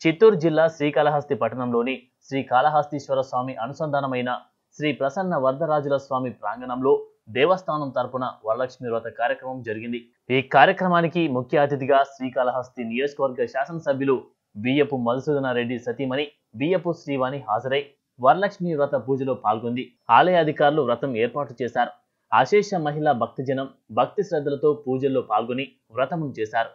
చిత్తూరు జిల్లా శ్రీకాళహస్తి పట్టణంలోని శ్రీ కాళహస్తీశ్వర స్వామి అనుసంధానమైన శ్రీ ప్రసన్న వరదరాజుల స్వామి ప్రాంగణంలో దేవస్థానం తరపున వరలక్ష్మి వ్రత కార్యక్రమం జరిగింది ఈ కార్యక్రమానికి ముఖ్య అతిథిగా శ్రీకాళహస్తి నియోజకవర్గ శాసనసభ్యులు బియ్యపు మధుసూదన రెడ్డి సతీమణి బియ్యపు శ్రీవాణి హాజరై వరలక్ష్మి వ్రత పూజలో పాల్గొంది ఆలయ అధికారులు వ్రతం ఏర్పాటు చేశారు అశేష మహిళా భక్తజనం భక్తి శ్రద్ధలతో పూజల్లో పాల్గొని వ్రతము చేశారు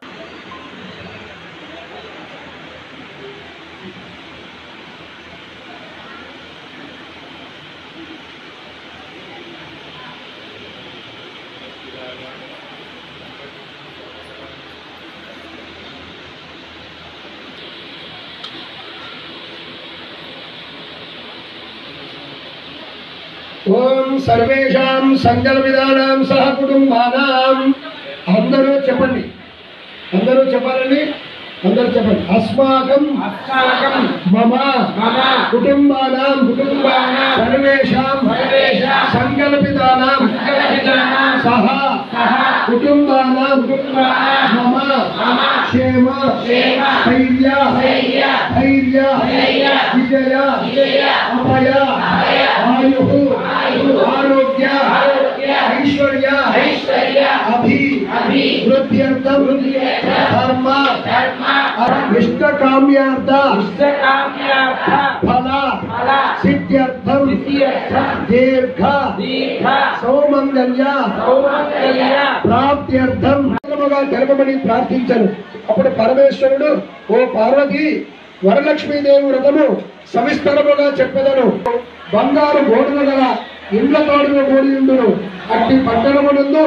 ఓం సర్వేషాం సంకల్పితానాం సహ కుటుంబానాం అందరూ చెప్పండి అందరూ చెప్పాలండి అందరూ చెప్పండి అస్మాకం అస్మాకం మమ మమ కుటుంబానాం కుటుంబానాం సర్వేషాం సర్వేషాం సంకల్పితానాం సంకల్పితానాం సహ సహ కుటుంబానాం కుటుంబానాం మమ మమ క్షేమ క్షేమ ధైర్య ధైర్య ధైర్య ధైర్య విజయ విజయ అభయ అభయ ఆయు ఆయు ఆరోగ్య ఆరోగ్య ఐశ్వర్య ఐశ్వర్య అభి అభి వృద్ధ్యర్థం వృద్ధ్యర్థం ధర్మ ధర్మ ఇష్టకామ్యార్థ ఇష్టకామ్యార్థ ఫల ఫల సిద్ధ్యర్థం సిద్ధ్యర్థం దీర్ఘ దీర్ఘ సౌమంగళ్య సౌమంగళ్య ప్రాప్త్యర్థం మంగళముగా జరపమని ప్రార్థించను అప్పుడు పరమేశ్వరుడు ఓ పార్వతి వరలక్ష్మీదేవి వ్రతము సవిస్తరముగా చెప్పెదను బంగారు గోడులు గల ఇండ్ల తోడుల గోడియుండును అట్టి పట్టణమునందు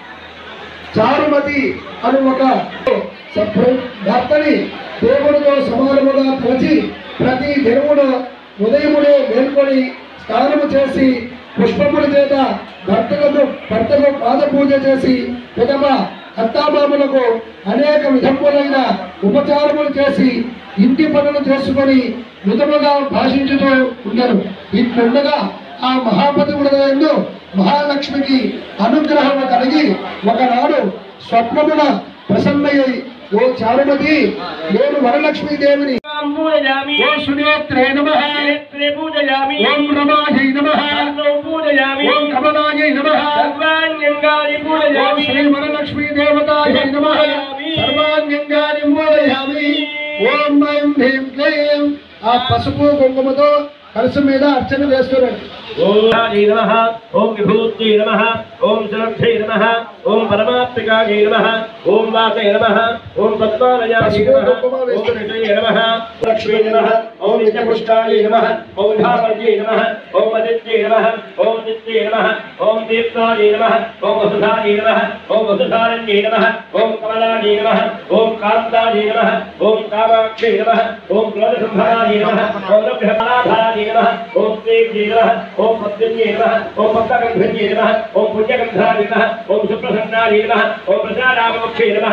చారుమతి అను ఒక సప్ర- భర్తని దేవుడితో సమానముగా తలచి ప్రతి దేవుడు ఉదయమునే మేల్కొని స్నానము చేసి పుష్పముల చేత భర్తలకు భర్తకు పాద పూజ చేసి పిదప అత్తామాములకు అనేక విధములైన ఉపచారములు చేసి ఇంటి పనులు చేసుకొని విధముగా భాషించుతూ ఉండరు ఇట్లుండగా ఆ మహాపతి ఉదయంలో మహాలక్ష్మికి అనుగ్రహము కలిగి ఒకనాడు స్వప్నమున ప్రసన్నయ్యి ఓ చారుమతి నేను వరలక్ష్మీ దేవిని పూజయామి ఓ సునేత్రే నమ నేత్రే పూజయామి ఓం రమాజై నమ కర్ణౌ పూజయామి ఓం కమలాజై నమ సర్వాణ్యంగాని ఓం పూజయామి శ్రీ వరలక్ష్మీ దేవతాయై నమ సర్వాంగాని మూలయామి ఓం ఐం హ్రీం క్లీం ఆ పసుపు కుంకుమతో కలసం మీద అర్చన వేస్తున్నాడు ఓం రాజే నమః ఓం విభూత్యై నమః ఓం సురక్షై నమః ఓం పరమాత్మికాయై నమః ఓం వాసై నమః ఓం పద్మాలయాయ నమః ఓం ఋషయే నమః లక్ష్మీ నమః ఓం నిత్యపుష్టాయ నమః ఓం ధామర్యై నమః ఓం అదిత్యై నమః ఓం నిత్యై నమః ఓం దీప్తాయ నమః ఓం వసుధాయ నమః ఓం వసుధారణ్యై నమః ఓం కమలాయ నమః ఓం కాంతాయ నమః ఓం కామాక్షై నమః ఓం క్రోధసంభరాయ నమః ఓం లభ్యమాభాయ నమః ఓం శ్రీజై నమః ఓం పద్మన్యై నమః ఓం పద్మగంధన్యై నమః ఓం పుణ్యగంధాయ నమః ఓం సుప్రసన్నాయ నమః ఓం ప్రసాదామోక్షై నమః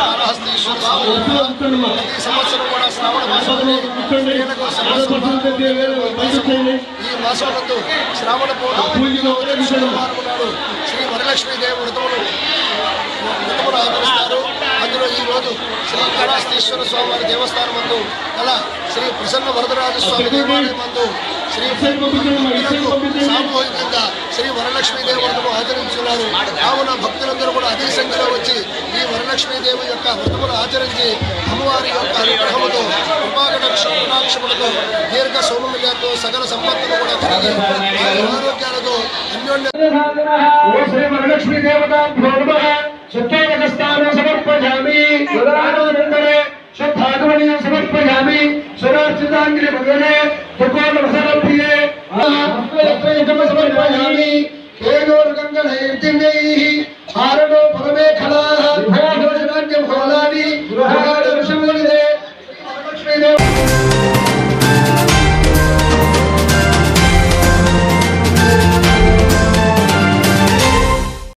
ఈ సంవత్సరం కూడా శ్రావణ మాసంలో స్త్రీలకు సమస్త ఈ మాసంలో శ్రావణ పౌర్ణమి శనివారం నాడు శ్రీ వరలక్ష్మీదేవి వ్రతములు వ్రతములు ఆచరిస్తారు అందులో ఈ రోజు శ్రీ కాళహస్తీశ్వర స్వామి వారి దేవస్థానం మందు అలా శ్రీ ప్రసన్న వరదరాజ స్వామి దేవాలయం మందు శ్రీ భక్తులకు సామూహికంగా శ్రీ వరలక్ష్మీదేవి వ్రతము ఆచరించున్నారు కావున భక్తులందరూ కూడా అదే సంఖ్యలో వచ్చి ఈ వరలక్ష్మీదేవి యొక్క వ్రతములు ఆచరించి అమ్మవారి యొక్క అనుగ్రహముతో కృపాకటాక్ష కటాక్షములతో దీర్ఘ సౌమల్యాలతో సకల సంపత్తులు కూడా కలిగి ఆయు ఆరోగ్యాలతో అన్యోన్య ఓ శ్రీ వరలక్ష్మీ దేవతాభ్యో నమః శుద్ధోదకస్థానం సమర్పయామి సురానందరే శుద్ధాగమనీయం సమర్పయామి సురార్చితాంగిరి భగవనే దుకోణ వసనప్రియే సమర్పయామి కేయోర్గంగనైర్దివ్యైః